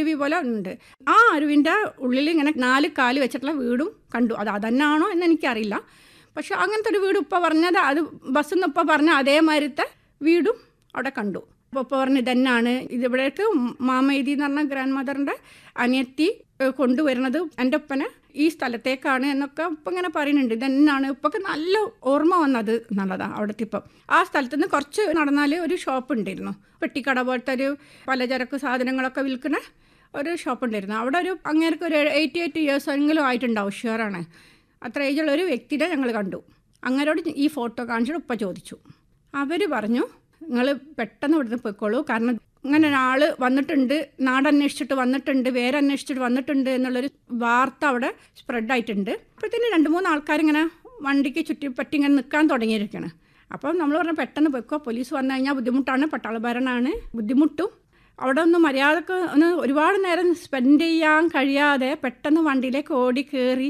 അരുവി പോലെ ഉണ്ട് ആ അരുവിൻ്റെ ഉള്ളിൽ ഇങ്ങനെ നാല് കാല് വെച്ചിട്ടുള്ള വീടും കണ്ടു അത് അതന്നാണോ എന്ന് എനിക്കറിയില്ല പക്ഷെ അങ്ങനത്തെ ഒരു വീട് ഉപ്പ പറഞ്ഞത് അത് ബസ്സിൽ നിന്ന് ഉപ്പ പറഞ്ഞ അതേമാതിരത്തെ വീടും അവിടെ കണ്ടു അപ്പോൾ ഉപ്പ പറഞ്ഞു ഇതന്നാണ് ഇതിവിടേക്ക് മാമൈതി എന്ന് പറഞ്ഞ ഗ്രാൻഡ് മദറിൻ്റെ അനിയത്തി ഏഹ്, കൊണ്ടുവരുന്നത് എൻ്റെ ഉപ്പനെ ഈ സ്ഥലത്തേക്കാണ് എന്നൊക്കെ ഉപ്പ ഇങ്ങനെ പറയുന്നുണ്ട് ഇതെന്നാണ് ഉപ്പൊക്കെ നല്ല ഓർമ്മ വന്നത് എന്നുള്ളതാണ് അവിടുത്തെ ഇപ്പം ആ സ്ഥലത്ത് നിന്ന് കുറച്ച് നടന്നാൽ ഒരു ഷോപ്പ് ഉണ്ടായിരുന്നു പെട്ടിക്കട പോലത്തെ ഒരു പലചരക്ക് സാധനങ്ങളൊക്കെ വിൽക്കുന്ന ഒരു ഷോപ്പ് ഉണ്ടായിരുന്നു അവിടെ ഒരു അങ്ങേർക്ക് ഒരു എയ്റ്റി എയ്റ്റ് ഇയേഴ്സ് എങ്കിലും ആയിട്ടുണ്ടാവും ഷുവറാണ് അത്ര ഏജുള്ള ഒരു വ്യക്തിനെ ഞങ്ങൾ കണ്ടു അങ്ങനോട് ഈ ഫോട്ടോ കാണിച്ചിട്ട് ഉപ്പ ചോദിച്ചു അവർ പറഞ്ഞു നിങ്ങൾ പെട്ടെന്ന് ഇവിടുന്ന് പോയിക്കോളൂ കാരണം ഇങ്ങനെ ഒരാൾ വന്നിട്ടുണ്ട് നാടന്വേഷിച്ചിട്ട് വന്നിട്ടുണ്ട് വേരന്വേഷിച്ചിട്ട് വന്നിട്ടുണ്ട് എന്നുള്ളൊരു വാർത്ത അവിടെ സ്പ്രെഡായിട്ടുണ്ട് അപ്പോഴത്തേന് രണ്ട് മൂന്ന് ആൾക്കാരിങ്ങനെ വണ്ടിക്ക് ചുറ്റിപ്പറ്റി ഇങ്ങനെ നിൽക്കാൻ തുടങ്ങിയിരിക്കുകയാണ് അപ്പം നമ്മൾ പറഞ്ഞു പെട്ടെന്ന് പോയിക്കോ പോലീസ് വന്നു കഴിഞ്ഞാൽ ബുദ്ധിമുട്ടാണ് പട്ടാളഭരണമാണ് ബുദ്ധിമുട്ടും അവിടെ ഒന്ന് മര്യാദക്ക് ഒന്ന് ഒരുപാട് നേരം സ്പെൻഡ് ചെയ്യാൻ കഴിയാതെ പെട്ടെന്ന് വണ്ടിയിലേക്ക് ഓടി കയറി